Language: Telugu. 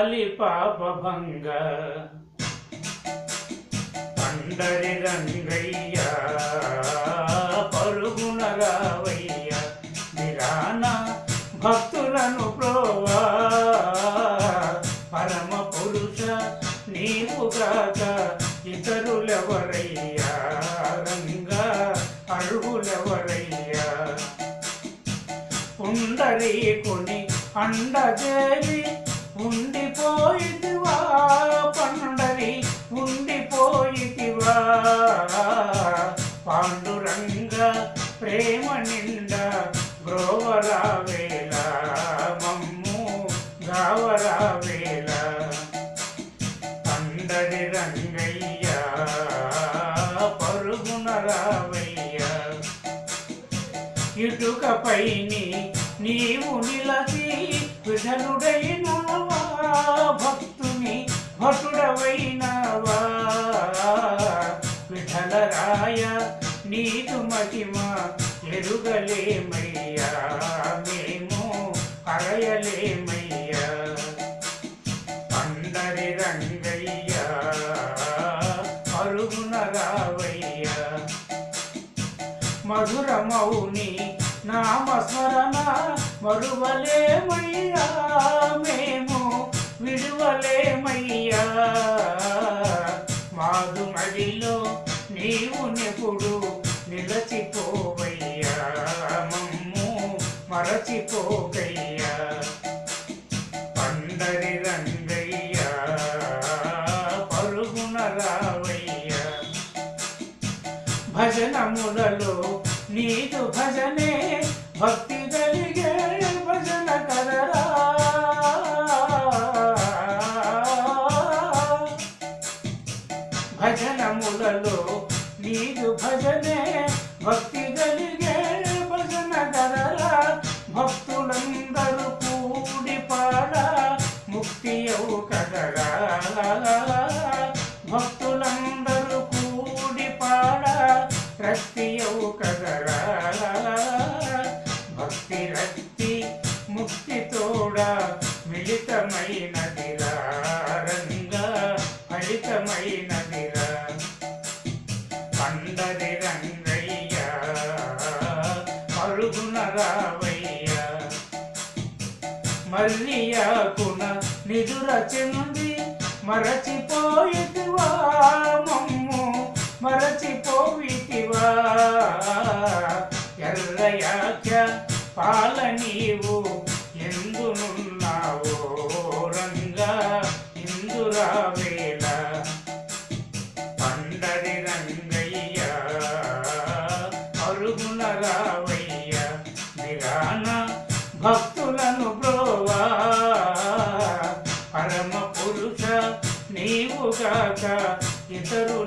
పాలి పాపభంగ పండరి రంగయ్య పరుగున రావయ్య విరాన భక్తులను ప్రోవా పరమ పురుష నీవుగాక ఇతరులెవరయ్యా రంగా అర్హులెవరయ్యా పుండరీకుని అండజేరి ఉండిపోయితివా పండరి ఉండిపోయితివా పాండురంగ ప్రేమ నిండా గ్రోవరావేళ మమ్ము గావరావేళ పండరి రంగయ్య పరుగున రావయ్యా ఇటుకపైని నీవు నిలచి విఠలుడైనవా భక్తుని భటుడవైనవా విఠలరాయ నీదు మహిమ ఎరుగలేమయ్యా మేము అరయలేమయ్యా పండరి రంగయ్య అరుగున రావయ్యా మధురమౌని నామస్మరణ మరువలేమయ్యా మేము విడువలేమయ్యా మాదు మదిలో నీవు నెప్పుడు నిలచిపోవయ్యా మమ్ము మరచిపోకయ్యా పండరి రంగయ్య పరుగున రావయ్యా భజనములలో నీదు భజనే భక్తి కలిగే భజన కదరా భజనములలో నీదు భజనే భక్తి కలిగే భజన కదరా భక్తులందరూ కూడి పాడ ముక్తి అవు కదరా భక్తులందరూ కూడి పాడ రక్తియవు కదరా భక్తి రక్తి ముక్తి తోడ మిళితమైనదిరా రంగా ఫలితమైనదిరా పండరి రంగయ్య పరుగున రావయ్య మల్లియాకున నిదుర చెంది మరచిపోయితివా మమ్ము మరచిపోయితివా ఎర్రయాఖ్య పాల నీవు ఎందునున్నావో రంగా ఇందురావేళ పండరి రంగయ్య అరుగున రావయ్య విరాన భక్తులను బ్రోవా పరమ పురుష నీవుగాక ఇతరుల